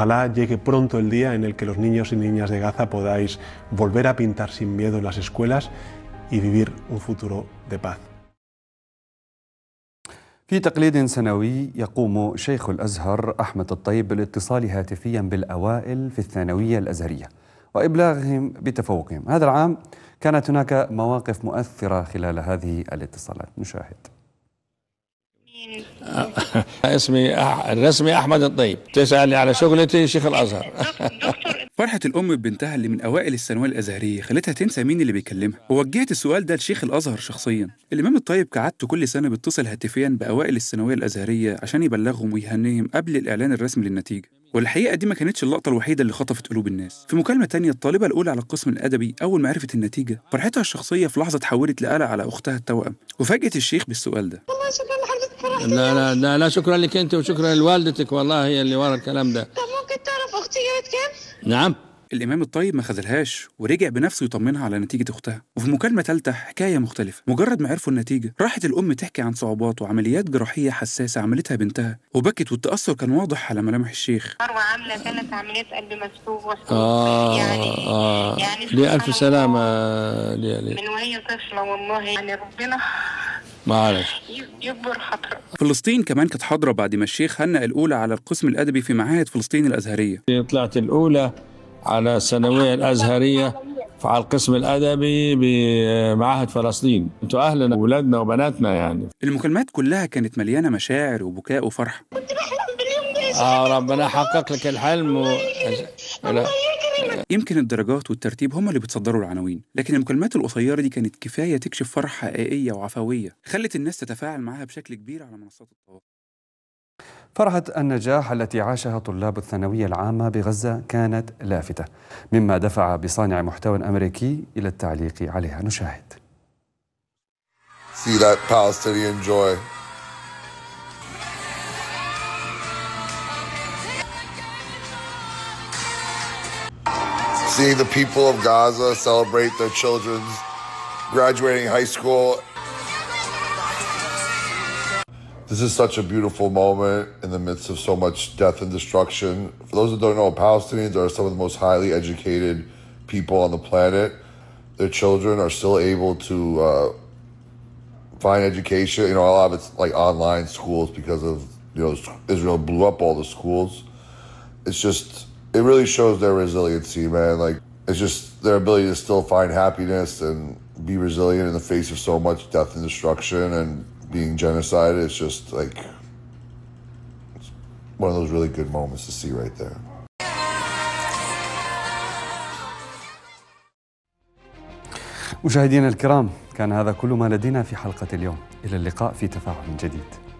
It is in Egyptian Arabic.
Ojalá llegue pronto el día en el que los niños y niñas de Gaza podáis volver a pintar sin miedo en las escuelas y vivir un futuro de paz. في تقليد سنوي يقوم شيخ الازهر احمد الطيب بالاتصال هاتفيا بالاوائل في الثانويه الازهريه وابلاغهم بتفوقهم، هذا العام كانت هناك مواقف مؤثره خلال هذه الاتصالات، نشاهد. اسمي الرسمي احمد الطيب تسالني على شغلتي شيخ الازهر فرحة الأم ببنتها اللي من أوائل الثانوية الأزهرية خلتها تنسى مين اللي بيكلمها ووجهت السؤال ده لشيخ الأزهر شخصيا الإمام الطيب كعادته كل سنة بيتصل هاتفيا بأوائل الثانوية الأزهرية عشان يبلغهم ويهنيهم قبل الإعلان الرسمي للنتيجة والحقيقة دي ما كانتش اللقطة الوحيدة اللي خطفت قلوب الناس في مكالمة تانية الطالبة الأولى على القسم الأدبي أول ما عرفت النتيجة فرحتها الشخصية في لحظة تحولت لقلق على أختها التوأم وفاجأت الشيخ بالسؤال ده والله شكرا لحضرتك فرحتني لا لا لا, لا شكرا لك انت وشكرا لوالدتك والله هي اللي ورا الكلام ده طب ممكن تعرف اختي جابت كام؟ نعم الإمام الطيب ما خذلهاش ورجع بنفسه يطمنها على نتيجة أختها وفي مكالمة تالتة حكاية مختلفة مجرد ما عرفوا النتيجة راحت الأم تحكي عن صعوبات وعمليات جراحية حساسة عملتها بنتها وبكت والتأثر كان واضح على ملامح الشيخ مروة عاملة ثلاث عمليات قلب مسلوب وسلوب آه يعني آه يعني لي ألف سبحان سلامة الله. لي لي من وهي طفلة والله يعني ربنا معلش ي- يكبر خاطرها فلسطين كمان كانت حاضرة بعد ما الشيخ هنأ الأولى على القسم الأدبي في معاهد فلسطين الأزهرية طلعت الأولى على الثانوية الأزهرية على القسم الأدبي بمعاهد فلسطين أنتوا أهلنا وولادنا وبناتنا يعني المكالمات كلها كانت مليانة مشاعر وبكاء وفرحة كنت بحلم باليوم ده يا شيخ. آه ربنا حقق لك الحلم و... لا. يمكن الدرجات والترتيب هما اللي بتصدروا العناوين لكن المكالمات القصيرة دي كانت كفاية تكشف فرحة حقيقية وعفوية خلت الناس تتفاعل معاها بشكل كبير على منصات التواصل فرحة النجاح التي عاشها طلاب الثانوية العامة بغزة كانت لافتة مما دفع بصانع محتوى أمريكي إلى التعليق عليها نشاهد see that Palestinian joy. Seeing the people of Gaza celebrate their children's graduating high school. This is such a beautiful moment in the midst of so much death and destruction. For those that don't know, Palestinians are some of the most highly educated people on the planet. Their children are still able to uh, find education. You know, a lot of it's like online schools because of you know Israel blew up all the schools. It's just it really shows their resiliency, man. Like it's just their ability to still find happiness and be resilient in the face of so much death and destruction and being genocide. It's just like it's one of those really good moments to see right there. مشاهدينا الكرام كان هذا كل ما لدينا في حلقة اليوم إلى اللقاء في تفاعل جديد